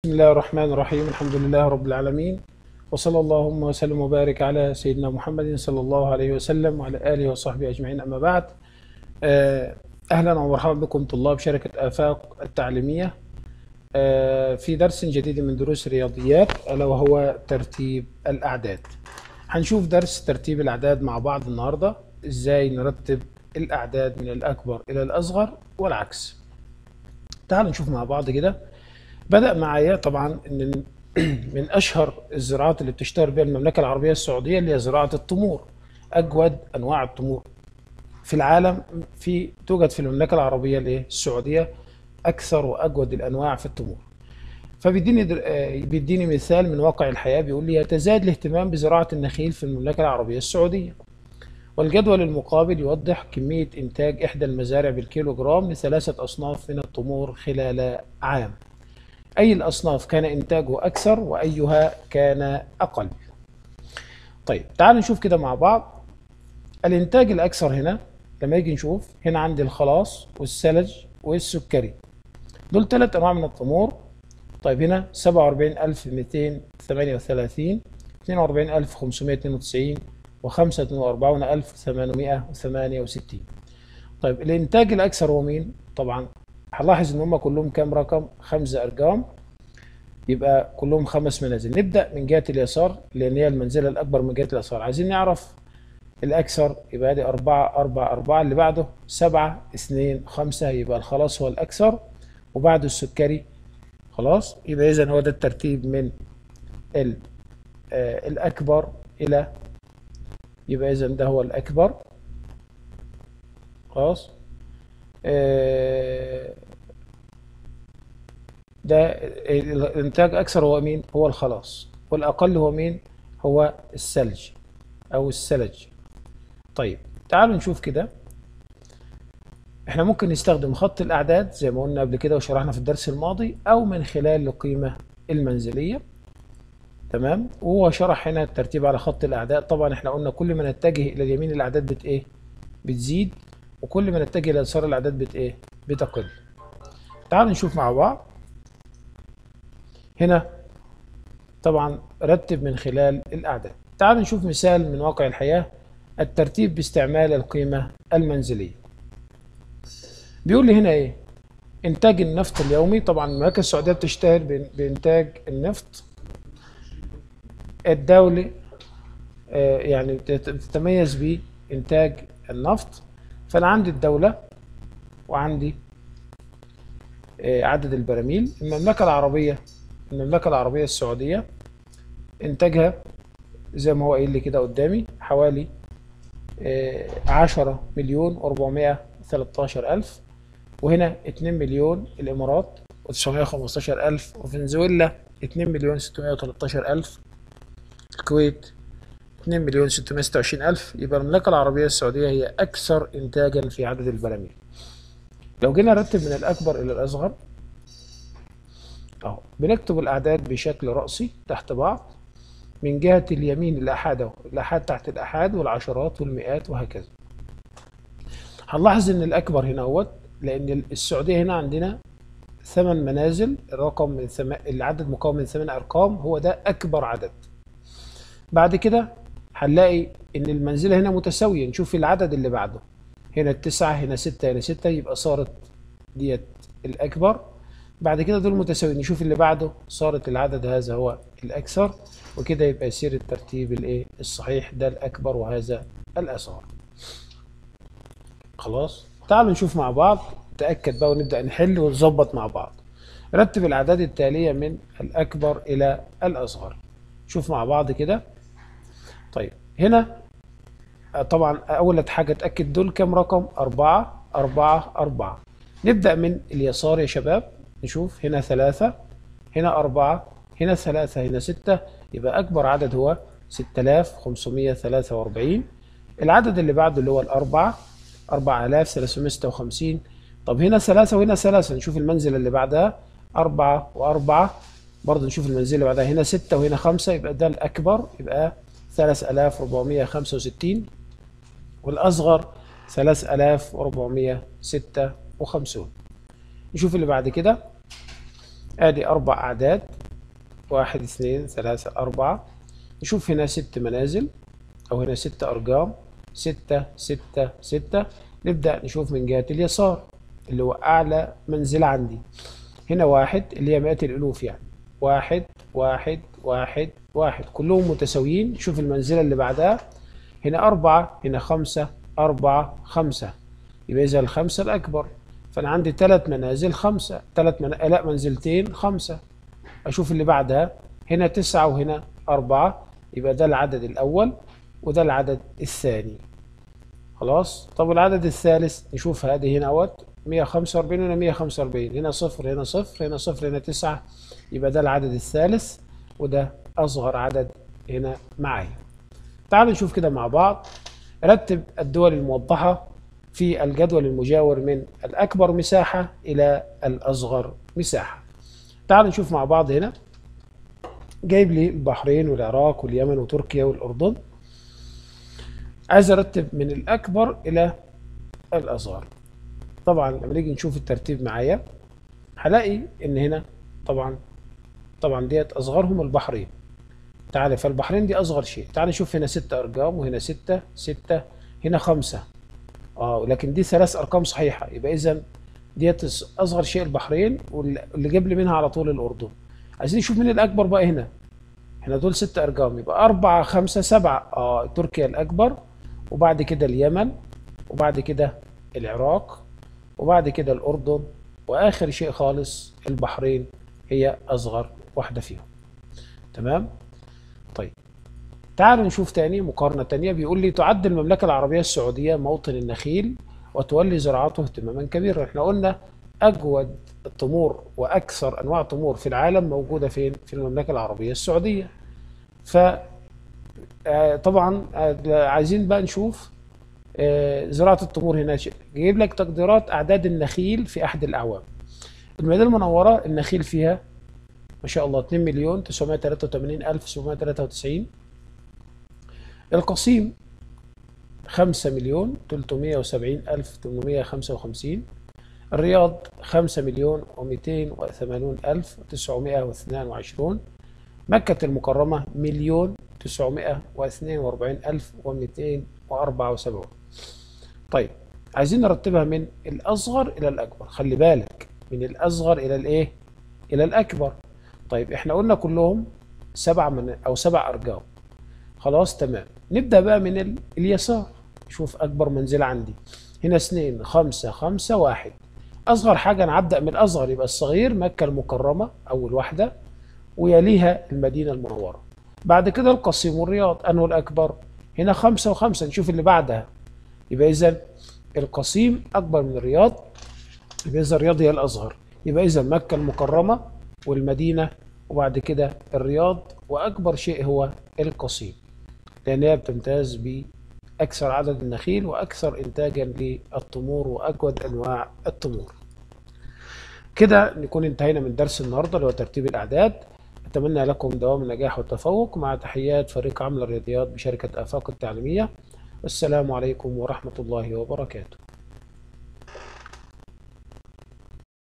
بسم الله الرحمن الرحيم الحمد لله رب العالمين وصلى اللهم وسلم وبارك على سيدنا محمد صلى الله عليه وسلم وعلى آله وصحبه أجمعين أما بعد آه، أهلا ومرحبا بكم طلاب شركة آفاق التعليمية آه، في درس جديد من دروس الرياضيات ألا وهو ترتيب الأعداد هنشوف درس ترتيب الأعداد مع بعض النهاردة إزاي نرتب الأعداد من الأكبر إلى الأصغر والعكس تعالوا نشوف مع بعض كده بدأ معايا طبعا ان من اشهر الزراعات اللي بتشتهر بها المملكه العربيه السعوديه اللي هي زراعه التمور اجود انواع التمور في العالم في توجد في المملكه العربيه الايه السعوديه اكثر واجود الانواع في التمور فبيديني در... آه، بيديني مثال من واقع الحياه بيقول لي يتزايد الاهتمام بزراعه النخيل في المملكه العربيه السعوديه والجدول المقابل يوضح كميه انتاج احدى المزارع بالكيلو جرام لثلاثه اصناف من التمور خلال عام أي الأصناف كان إنتاجه أكثر وأيها كان أقل طيب تعالوا نشوف كده مع بعض الإنتاج الأكثر هنا لما يجي نشوف هنا عندي الخلاص والثلج والسكري دول ثلاث أنواع من التمور طيب هنا 47238 42592 و 45868 طيب الإنتاج الأكثر هو مين؟ طبعا هنلاحظ ان هم كلهم كام رقم خمسة ارقام يبقى كلهم خمس منازل نبدا من جهه اليسار لان هي المنزله الاكبر من جهه اليسار عايزين نعرف الاكثر يبقى دي أربعة أربعة أربعة اللي بعده سبعة اثنين خمسة يبقى الخلاص هو الأكثر وبعده السكري خلاص يبقى إذا هو ده الترتيب من ال آه الأكبر إلى يبقى إذا ده هو الأكبر خلاص آه، ده الانتاج اكثر هو مين هو الخلاص والاقل هو مين هو الثلج او الثلج طيب تعالوا نشوف كده احنا ممكن نستخدم خط الاعداد زي ما قلنا قبل كده وشرحنا في الدرس الماضي او من خلال القيمه المنزليه تمام وهو شرح هنا الترتيب على خط الاعداد طبعا احنا قلنا كل ما نتجه الى اليمين الاعداد بت ايه بتزيد وكل ما نتجه ليسار الاعداد بت ايه بتقل تعالوا نشوف مع بعض هنا طبعا رتب من خلال الاعداد تعالوا نشوف مثال من واقع الحياه الترتيب باستعمال القيمه المنزليه بيقول لي هنا ايه انتاج النفط اليومي طبعا المملكه السعوديه بتشتهر بانتاج النفط الدولي آه، يعني بتتميز بانتاج النفط فانا عندي الدوله وعندي آه، عدد البراميل المملكه العربيه المملكه العربيه السعوديه انتاجها زي ما هو قايل لي كده قدامي حوالي آه، عشرة مليون وأربعمائة وثلاثة ألف وهنا اتنين مليون الإمارات وتسعمائة وخمستاشر ألف وفنزويلا اتنين مليون ستمائة وتلاتاشر ألف الكويت 2 مليون 626 ألف يبقى المملكة العربية السعودية هي أكثر إنتاجا في عدد البراميل لو جينا نرتب من الأكبر إلى الأصغر أهو بنكتب الأعداد بشكل رأسي تحت بعض من جهة اليمين الأحاد أهو الأحاد تحت الأحاد والعشرات والمئات وهكذا هنلاحظ إن الأكبر هنا اهوت لأن السعودية هنا عندنا ثمان منازل الرقم من ثم... العدد مكون من ثمان أرقام هو ده أكبر عدد بعد كده هنلاقي ان المنزله هنا متساويه نشوف العدد اللي بعده هنا التسعة هنا ستة هنا ستة يبقى صارت ديت الأكبر بعد كده دول متساويين نشوف اللي بعده صارت العدد هذا هو الأكثر وكده يبقى يصير الترتيب الايه الصحيح ده الأكبر وهذا الأصغر خلاص تعالوا نشوف مع بعض نتأكد بقى ونبدأ نحل ونظبط مع بعض رتب الأعداد التالية من الأكبر إلى الأصغر شوف مع بعض كده طيب هنا طبعا أول حاجة اتأكد دول كام رقم أربعة أربعة أربعة نبدأ من اليسار يا شباب نشوف هنا ثلاثة هنا أربعة هنا ثلاثة هنا ستة يبقى أكبر عدد هو 6543 العدد اللي بعده اللي هو الأربعة 4356 طب هنا ثلاثة وهنا ثلاثة نشوف المنزل اللي بعدها أربعة وأربعة برضه نشوف المنزل اللي بعدها هنا ستة وهنا خمسة يبقى ده الأكبر يبقى 3465 والأصغر 3456 نشوف اللي بعد كده ادي اربع اعداد واحد اثنين ثلاثة اربعة نشوف هنا ست منازل او هنا ست ارقام ستة ستة ستة نبدأ نشوف من جهة اليسار اللي هو اعلى منزل عندي هنا واحد اللي هي مئات الالوف يعني واحد واحد واحد واحد كلهم متساويين شوف المنزلة اللي بعدها هنا أربعة هنا خمسة أربعة خمسة يبقى إذا الخمسة الأكبر فأنا عندي ثلاث منازل خمسة ثلاث من... لا منزلتين خمسة أشوف اللي بعدها هنا تسعة وهنا أربعة يبقى ده العدد الأول وده العدد الثاني خلاص طب العدد الثالث نشوف هذه هنا اهوت 145 هنا 145 هنا صفر هنا صفر هنا صفر هنا تسعة يبقى ده العدد الثالث وده أصغر عدد هنا معايا تعالوا نشوف كده مع بعض رتب الدول الموضحة في الجدول المجاور من الأكبر مساحة إلى الأصغر مساحة تعالوا نشوف مع بعض هنا جايب لي البحرين والعراق واليمن وتركيا والأردن عايز أرتب من الأكبر إلى الأصغر طبعا لما نيجي نشوف الترتيب معايا هلاقي إن هنا طبعا طبعا ديت أصغرهم البحرين تعالى فالبحرين دي أصغر شيء تعالى نشوف هنا ستة أرقام وهنا ستة ستة هنا خمسة اه ولكن دي ثلاث أرقام صحيحة يبقى إذا ديت أصغر شيء البحرين واللي جاب لي منها على طول الأردن عايزين نشوف مين الأكبر بقى هنا هنا دول ست أرقام يبقى أربعة خمسة سبعة اه تركيا الأكبر وبعد كده اليمن وبعد كده العراق وبعد كده الأردن وآخر شيء خالص البحرين هي أصغر واحدة فيهم تمام طيب تعالوا نشوف تاني مقارنة تانية بيقول لي تعد المملكة العربية السعودية موطن النخيل وتولي زراعته اهتماما كبيرا احنا قلنا أجود التمور وأكثر أنواع التمور في العالم موجودة فين في المملكة العربية السعودية ف طبعا عايزين بقى نشوف زراعة التمور هنا جايب لك تقديرات أعداد النخيل في أحد الأعوام المدينة المنورة النخيل فيها ما شاء الله 2 مليون 983 ألف 793 القصيم 5 مليون 370 ألف 855 الرياض 5 مليون و280 ألف 922 مكة المكرمة مليون 942 ألف و274 طيب عايزين نرتبها من الأصغر إلى الأكبر خلي بالك من الأصغر إلى الإيه؟ إلى الأكبر طيب إحنا قلنا كلهم سبع من أو سبع أرقام خلاص تمام نبدأ بقى من ال... اليسار شوف أكبر منزل عندي هنا اثنين خمسة خمسة واحد أصغر حاجة أنا هبدأ من الأصغر يبقى الصغير مكة المكرمة أول واحدة ويليها المدينة المنورة بعد كده القصيم والرياض أنه الأكبر هنا خمسة وخمسة نشوف اللي بعدها يبقى إذا القصيم أكبر من الرياض يبقى إذا الرياض هي الأصغر يبقى إذا مكة المكرمة والمدينة وبعد كده الرياض وأكبر شيء هو القصيم لأن هي بتمتاز بأكثر عدد النخيل وأكثر إنتاجا للتمور وأجود أنواع التمور كده نكون انتهينا من درس النهاردة اللي هو ترتيب الأعداد أتمنى لكم دوام النجاح والتفوق مع تحيات فريق عمل الرياضيات بشركة آفاق التعليمية والسلام عليكم ورحمة الله وبركاته